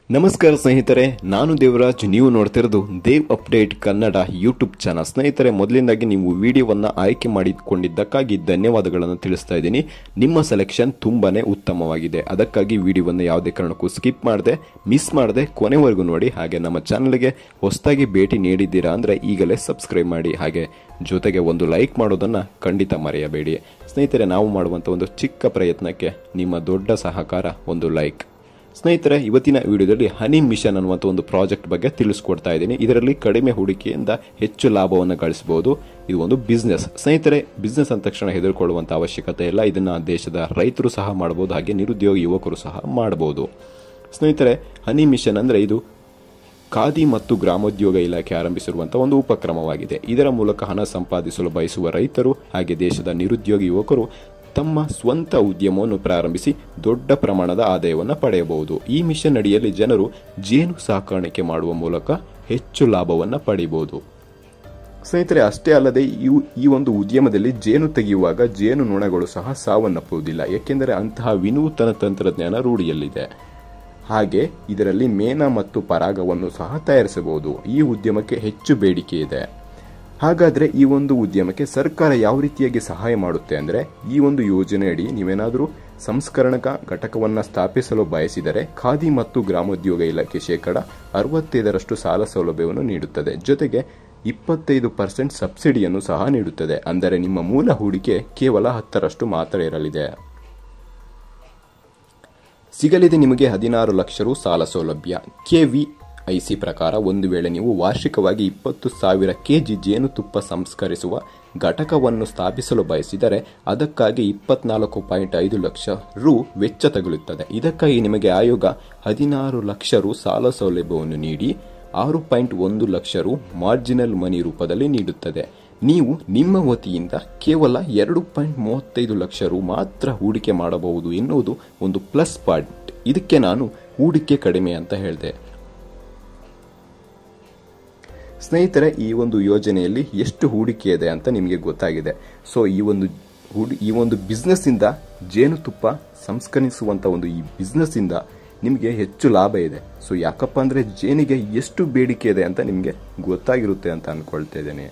ನಮಸ್ಕಾರ ಸ್ನೇಹಿತರೆ ನಾನು ದೇವರಾಜ್ ನೀವು ನೋಡ್ತಿರೋದು Dev update Kannada YouTube channel ಸ್ನೇಹಿತರೆ ಮೊದಲಿಂದಾಗಿ ನೀವು ವಿಡಿಯೋವನ್ನು ಆಯ್ಕೆ ಮಾಡಿಕೊಂಡಿದ್ದಕ್ಕಾಗಿ ಧನ್ಯವಾದಗಳನ್ನು ತಿಳಿಸ್ತಾ ಇದ್ದೀನಿ ನಿಮ್ಮ ಸೆಲೆಕ್ಷನ್ ತುಂಬಾನೇ ಉತ್ತಮವಾಗಿದೆ ಅದಕ್ಕಾಗಿ ವಿಡಿಯೋವನ್ನು ಯಾವುದೇ ಕಾರಣಕ್ಕೂ ಸ್ಕಿಪ್ ಮಾಡದೆ ಮಿಸ್ ಮಾಡದೆ ಕೊನೆವರೆಗೂ ನೋಡಿ ಹಾಗೆ ನಮ್ಮ ಚಾನಲ್ಗೆ ಹೊಸದಾಗಿ ಭೇಟಿ ನೀಡಿದ್ದೀರಾ ಅಂದರೆ ಈಗಲೇ ಸಬ್ಸ್ಕ್ರೈಬ್ ಮಾಡಿ ಹಾಗೆ ಜೊತೆಗೆ ಒಂದು ಲೈಕ್ ಮಾಡೋದನ್ನು ಖಂಡಿತ ಮರೆಯಬೇಡಿ ಸ್ನೇಹಿತರೆ ನಾವು ಮಾಡುವಂಥ ಒಂದು ಚಿಕ್ಕ ಪ್ರಯತ್ನಕ್ಕೆ ನಿಮ್ಮ ದೊಡ್ಡ ಸಹಕಾರ ಒಂದು ಲೈಕ್ ಸ್ನೇಹಿತರೆ ಇವತ್ತಿನ ವಿಡಿಯೋದಲ್ಲಿ ಹನಿ ಮಿಷನ್ ಅನ್ನುವಂಥ ಒಂದು ಪ್ರಾಜೆಕ್ಟ್ ಬಗ್ಗೆ ತಿಳಿಸ್ಕೊಡ್ತಾ ಇದ್ದೀನಿ ಇದರಲ್ಲಿ ಕಡಿಮೆ ಹೂಡಿಕೆಯಿಂದ ಹೆಚ್ಚು ಲಾಭವನ್ನು ಗಳಿಸಬಹುದು ಇದು ಒಂದು ಬಿಸ್ನೆಸ್ ಸ್ನೇಹಿತರೆ ಬಿಸ್ನೆಸ್ ಅಂದ ತಕ್ಷಣ ಹೆದರ್ಕೊಳ್ಳುವಂಥ ಅವಶ್ಯಕತೆ ಇಲ್ಲ ಇದನ್ನ ದೇಶದ ರೈತರು ಸಹ ಮಾಡಬಹುದು ಹಾಗೆ ನಿರುದ್ಯೋಗಿ ಯುವಕರು ಸಹ ಮಾಡಬಹುದು ಸ್ನೇಹಿತರೆ ಹನಿ ಮಿಷನ್ ಅಂದ್ರೆ ಇದು ಖಾದಿ ಮತ್ತು ಗ್ರಾಮೋದ್ಯೋಗ ಇಲಾಖೆ ಆರಂಭಿಸಿರುವಂತಹ ಒಂದು ಉಪಕ್ರಮವಾಗಿದೆ ಇದರ ಮೂಲಕ ಹಣ ಸಂಪಾದಿಸಲು ಬಯಸುವ ರೈತರು ಹಾಗೆ ದೇಶದ ನಿರುದ್ಯೋಗಿ ಯುವಕರು ತಮ್ಮ ಸ್ವಂತ ಉದ್ಯಮವನ್ನು ಪ್ರಾರಂಭಿಸಿ ದೊಡ್ಡ ಪ್ರಮಾಣದ ಆದಾಯವನ್ನು ಪಡೆಯಬಹುದು ಈ ಮಿಷನ್ ಅಡಿಯಲ್ಲಿ ಜನರು ಜೇನು ಸಾಕಾಣಿಕೆ ಮಾಡುವ ಮೂಲಕ ಹೆಚ್ಚು ಲಾಭವನ್ನು ಪಡೆಯಬಹುದು ಸ್ನೇಹಿತರೆ ಅಷ್ಟೇ ಅಲ್ಲದೆ ಇವು ಈ ಒಂದು ಉದ್ಯಮದಲ್ಲಿ ಜೇನು ತೆಗೆಯುವಾಗ ಜೇನು ನೊಣಗಳು ಸಹ ಸಾವನ್ನಪ್ಪುವುದಿಲ್ಲ ಏಕೆಂದರೆ ಅಂತಹ ವಿನೂತನ ತಂತ್ರಜ್ಞಾನ ರೂಢಿಯಲ್ಲಿದೆ ಹಾಗೆ ಇದರಲ್ಲಿ ಮೇನ ಮತ್ತು ಪರಾಗವನ್ನು ಸಹ ತಯಾರಿಸಬಹುದು ಈ ಉದ್ಯಮಕ್ಕೆ ಹೆಚ್ಚು ಬೇಡಿಕೆ ಇದೆ ಹಾಗಾದ್ರೆ ಈ ಒಂದು ಉದ್ಯಮಕ್ಕೆ ಸರ್ಕಾರ ಯಾವ ರೀತಿಯಾಗಿ ಸಹಾಯ ಮಾಡುತ್ತೆ ಅಂದ್ರೆ ಈ ಒಂದು ಯೋಜನೆಯಡಿ ನೀವೇನಾದರೂ ಸಂಸ್ಕರಣಕ ಘಟಕವನ್ನ ಸ್ಥಾಪಿಸಲು ಬಯಸಿದರೆ ಖಾದಿ ಮತ್ತು ಗ್ರಾಮೋದ್ಯೋಗ ಇಲಾಖೆ ಶೇಕಡ ಅರವತ್ತೈದರಷ್ಟು ಸಾಲ ಸೌಲಭ್ಯವನ್ನು ನೀಡುತ್ತದೆ ಜೊತೆಗೆ ಇಪ್ಪತ್ತೈದು ಪರ್ಸೆಂಟ್ ಸಬ್ಸಿಡಿಯನ್ನು ಸಹ ನೀಡುತ್ತದೆ ಅಂದರೆ ನಿಮ್ಮ ಮೂಲ ಹೂಡಿಕೆ ಕೇವಲ ಹತ್ತರಷ್ಟು ಮಾತ್ರ ಇರಲಿದೆ ಸಿಗಲಿದೆ ನಿಮಗೆ ಹದಿನಾರು ಲಕ್ಷ ರು ಸಾಲ ಸೌಲಭ್ಯ ಕೆವಿ ಐಸಿ ಪ್ರಕಾರ ಒಂದು ವೇಳೆ ನೀವು ವಾರ್ಷಿಕವಾಗಿ ಇಪ್ಪತ್ತು ಸಾವಿರ ಕೆಜಿ ಜೇನುತುಪ್ಪ ಸಂಸ್ಕರಿಸುವ ಘಟಕವನ್ನು ಸ್ಥಾಪಿಸಲು ಬಯಸಿದರೆ ಅದಕ್ಕಾಗಿ ಇಪ್ಪತ್ನಾಲ್ಕು ಪಾಯಿಂಟ್ ಐದು ಲಕ್ಷ ರು ವೆಚ್ಚ ತಗುಲುತ್ತದೆ ಇದಕ್ಕಾಗಿ ನಿಮಗೆ ಆಯೋಗ ಹದಿನಾರು ಲಕ್ಷ ರು ಸಾಲ ಸೌಲಭ್ಯವನ್ನು ನೀಡಿ ಆರು ಪಾಯಿಂಟ್ ಒಂದು ಲಕ್ಷ ರು ಮಾರ್ಜಿನಲ್ ಮನಿ ರೂಪದಲ್ಲಿ ನೀಡುತ್ತದೆ ನೀವು ನಿಮ್ಮ ವತಿಯಿಂದ ಕೇವಲ ಎರಡು ಪಾಯಿಂಟ್ ಮೂವತ್ತೈದು ಲಕ್ಷ ರು ಮಾತ್ರ ಹೂಡಿಕೆ ಮಾಡಬಹುದು ಎನ್ನುವುದು ಒಂದು ಪ್ಲಸ್ ಪಾಯಿಂಟ್ ಇದಕ್ಕೆ ನಾನು ಹೂಡಿಕೆ ಕಡಿಮೆ ಅಂತ ಹೇಳಿದೆ ಸ್ನೇಹಿತರೆ ಈ ಒಂದು ಯೋಜನೆಯಲ್ಲಿ ಎಷ್ಟು ಹೂಡಿಕೆ ಇದೆ ಅಂತ ನಿಮಗೆ ಗೊತ್ತಾಗಿದೆ ಸೊ ಈ ಒಂದು ಹೂಡಿ ಈ ಒಂದು ಬಿಸ್ನೆಸ್ ಇಂದ ಜೇನುತುಪ್ಪ ಸಂಸ್ಕರಿಸುವಂತ ಒಂದು ಈ ಬಿಸ್ನೆಸ್ ಇಂದ ನಿಮಗೆ ಹೆಚ್ಚು ಲಾಭ ಇದೆ ಸೊ ಯಾಕಪ್ಪ ಅಂದ್ರೆ ಜೇನಿಗೆ ಎಷ್ಟು ಬೇಡಿಕೆ ಇದೆ ಅಂತ ನಿಮಗೆ ಗೊತ್ತಾಗಿರುತ್ತೆ ಅಂತ ಅನ್ಕೊಳ್ತಾ ಇದ್ದೇನೆ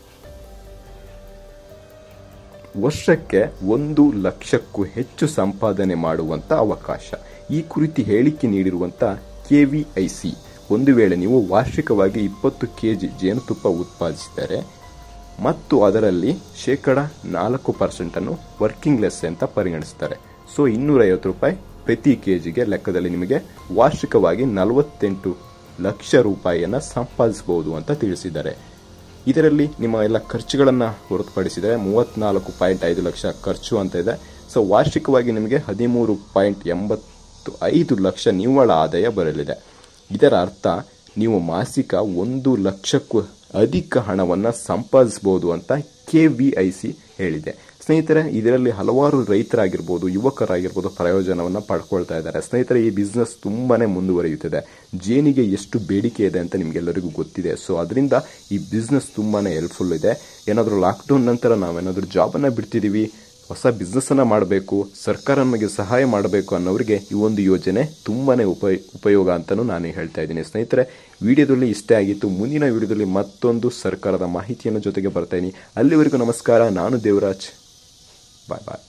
ವರ್ಷಕ್ಕೆ ಒಂದು ಲಕ್ಷಕ್ಕೂ ಹೆಚ್ಚು ಸಂಪಾದನೆ ಮಾಡುವಂತ ಅವಕಾಶ ಈ ಕುರಿತು ಹೇಳಿಕೆ ನೀಡಿರುವಂತ ಕೆವಿಐಸಿ ಒಂದು ವೇಳೆ ನೀವು ವಾರ್ಷಿಕವಾಗಿ ಇಪ್ಪತ್ತು ಕೆಜಿ ಜೇನುತುಪ್ಪ ಉತ್ಪಾದಿಸಿದರೆ ಮತ್ತು ಅದರಲ್ಲಿ ಶೇಕಡ ನಾಲ್ಕು ಪರ್ಸೆಂಟ್ ಅನ್ನು ವರ್ಕಿಂಗ್ ಲೆಸ್ ಅಂತ ಪರಿಗಣಿಸ್ತಾರೆ ಸೊ ಇನ್ನೂರೈವತ್ತು ರೂಪಾಯಿ ಪ್ರತಿ ಕೆಜಿಗೆ ಲೆಕ್ಕದಲ್ಲಿ ನಿಮಗೆ ವಾರ್ಷಿಕವಾಗಿ ನಲವತ್ತೆಂಟು ಲಕ್ಷ ರೂಪಾಯಿಯನ್ನ ಸಂಪಾದಿಸಬಹುದು ಅಂತ ತಿಳಿಸಿದ್ದಾರೆ ಇದರಲ್ಲಿ ನಿಮ್ಮ ಎಲ್ಲ ಖರ್ಚುಗಳನ್ನು ಹೊರತುಪಡಿಸಿದರೆ ಮೂವತ್ನಾಲ್ಕು ಪಾಯಿಂಟ್ ಐದು ಲಕ್ಷ ಖರ್ಚು ಅಂತ ಇದೆ ಸೊ ವಾರ್ಷಿಕವಾಗಿ ನಿಮಗೆ ಹದಿಮೂರು ಪಾಯಿಂಟ್ ಎಂಬತ್ತು ಐದು ಲಕ್ಷ ನಿವ್ವಳ ಆದಾಯ ಬರಲಿದೆ ಇದರ ಅರ್ಥ ನೀವು ಮಾಸಿಕ ಒಂದು ಲಕ್ಷಕ್ಕೂ ಅಧಿಕ ಹಣವನ್ನು ಸಂಪಾದಿಸಬಹುದು ಅಂತ ಕೆ ವಿ ಐ ಸಿ ಹೇಳಿದೆ ಸ್ನೇಹಿತರೆ ಇದರಲ್ಲಿ ಹಲವಾರು ರೈತರಾಗಿರ್ಬೋದು ಯುವಕರಾಗಿರ್ಬೋದು ಪ್ರಯೋಜನವನ್ನು ಪಡ್ಕೊಳ್ತಾ ಇದ್ದಾರೆ ಸ್ನೇಹಿತರೆ ಈ ಬಿಸ್ನೆಸ್ ತುಂಬಾನೇ ಮುಂದುವರಿಯುತ್ತದೆ ಜೇನಿಗೆ ಎಷ್ಟು ಬೇಡಿಕೆ ಇದೆ ಅಂತ ನಿಮ್ಗೆಲ್ಲರಿಗೂ ಗೊತ್ತಿದೆ ಸೊ ಅದರಿಂದ ಈ ಬಿಸ್ನೆಸ್ ತುಂಬಾನೇ ಹೆಲ್ಪ್ಫುಲ್ ಇದೆ ಏನಾದರೂ ಲಾಕ್ಡೌನ್ ನಂತರ ನಾವೇನಾದರೂ ಜಾಬನ್ನು ಬಿಡ್ತಿದ್ದೀವಿ ಹೊಸ ಬಿಸ್ನೆಸ್ ಅನ್ನ ಮಾಡಬೇಕು ಸರ್ಕಾರ ನಮಗೆ ಸಹಾಯ ಮಾಡಬೇಕು ಅನ್ನೋರಿಗೆ ಈ ಒಂದು ಯೋಜನೆ ತುಂಬಾನೇ ಉಪಯ ಉಪಯೋಗ ಅಂತಾನು ನಾನು ಹೇಳ್ತಾ ಇದ್ದೀನಿ ಸ್ನೇಹಿತರೆ ವಿಡಿಯೋದಲ್ಲಿ ಇಷ್ಟೇ ಆಗಿತ್ತು ಮುಂದಿನ ವಿಡಿಯೋದಲ್ಲಿ ಮತ್ತೊಂದು ಸರ್ಕಾರದ ಮಾಹಿತಿಯನ್ನು ಜೊತೆಗೆ ಬರ್ತಾ ಇದ್ದೀನಿ ಅಲ್ಲಿವರೆಗೂ ನಮಸ್ಕಾರ ನಾನು ದೇವರಾಜ್ ಬಾಯ್ ಬಾಯ್